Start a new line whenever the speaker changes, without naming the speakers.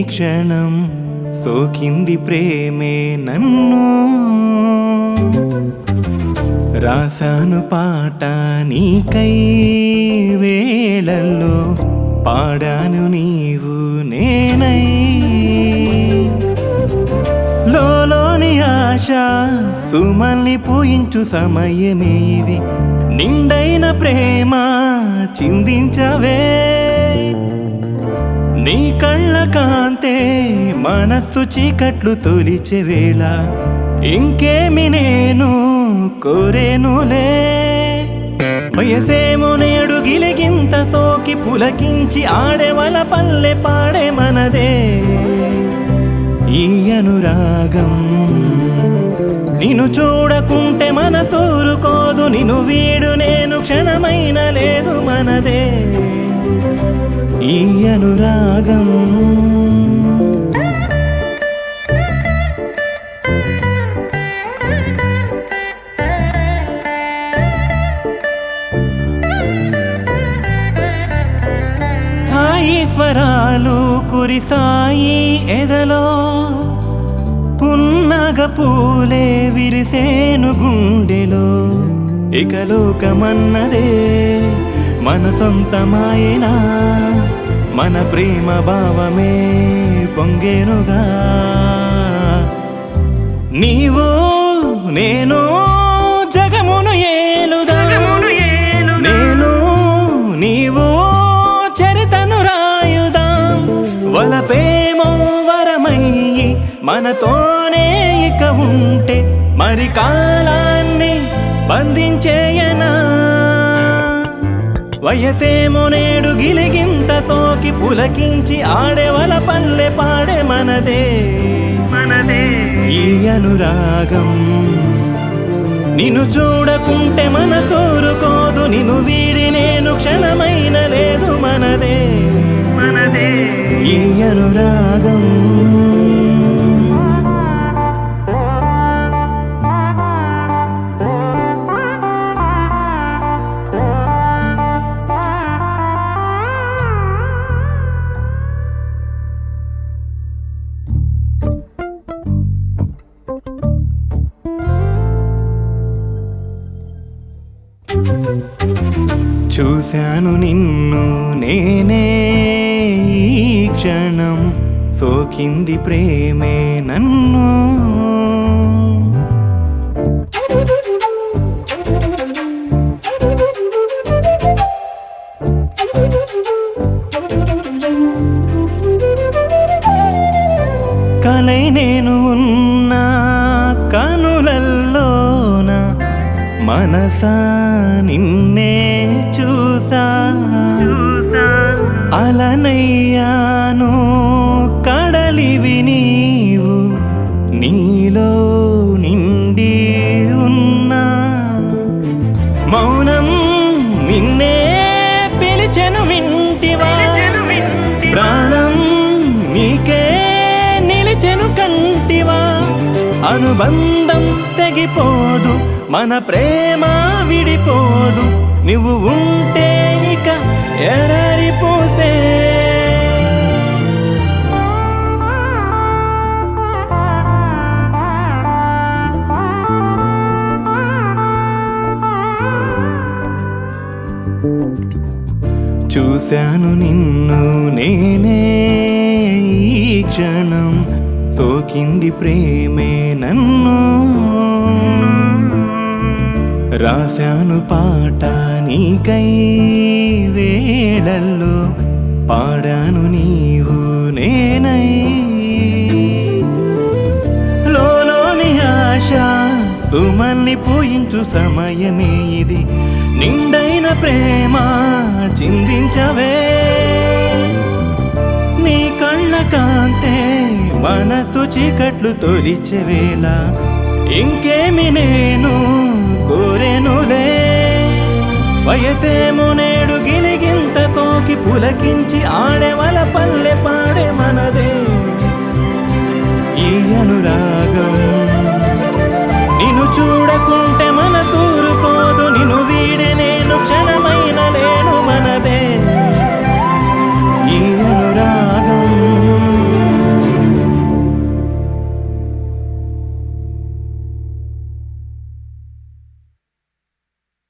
క్షణం సోకింది ప్రేమే నన్ను రాసాను పాట నీకై వేళల్లో పాడాను నీవు నేనై లోలోని ఆశ సుమల్ని పూయించు సమయమే ఇది నిండైన ప్రేమ చిందించవే నీ కళ్ళ కాంతే మనస్సు చీకట్లు తొలిచే వేళ ఇంకేమి నేను కోరేనులే వయసేమో నేడు గిలిగింత సోకి పులకించి ఆడేవల పల్లె పాడే మనదే ఈ అనురాగం నిన్ను చూడకుంటే మనసూరుకోదు నిన్ను వీడు నేను క్షణమైన లేదు మనదే ఈ అనురాగం హాయి స్వరాలు కురిసాయి ఎదలో పున్నగ పూలే విరిసేను గుండెలో ఇక లోకమన్నదే మన సొంతమాయనా మన ప్రేమ భావమే పొంగేనుగా నీవు నేను జగమును ఏలుదా నేను నీవు చరితను రాయుదాం వలపేమో వరమయ్యి మనతోనే ఇక ఉంటే మరి కాలాన్ని బంధించేయనా వయసేమో నేడు గిలిగింత సోకి పులకించి ఆడేవల పల్లె పాడే మనదే మనదే ఈ అనురాగం నిన్ను చూడకుంటే మనసూరుకోదు నిన్ను వీడి నేను క్షణమైన లేదు మనదే మనదే ఈ అనురాగం చూశాను నిన్ను నేనే ఈ క్షణం సోకింది ప్రేమే నన్ను కలై నేను ఉన్నా కనులల్లోన మనసా నిన్నే చూసా అలనయ్యాను కడలివి నీవు నీలో నిండి ఉన్నా మౌనం నిన్నే పిలిచెను వింటివా ప్రాణం నీకే నిలిచెను కంటివా అనుబంధం తెగిపోదు మన ప్రేమ విడిపోదు నువ్వు ఉంటే ఇక ఎడరిపోసే చూశాను నిన్ను నేనే ఈ క్షణం సోకింది ప్రేమే నన్ను రాశాను పాట నీకై వేళల్లో పాడాను నీవు నేనై లోలోని ఆశ సుమల్ని పూయించు సమయమే ఇది నిండైన ప్రేమ చిందించవే నీ కళ్ళ కాంతే మనసు చీకట్లు తొలిచే వేళ ఇంకేమి నేను కోరెనులే వయసేమో నేడు గిలిగింత సోకి పులకించి ఆడేవల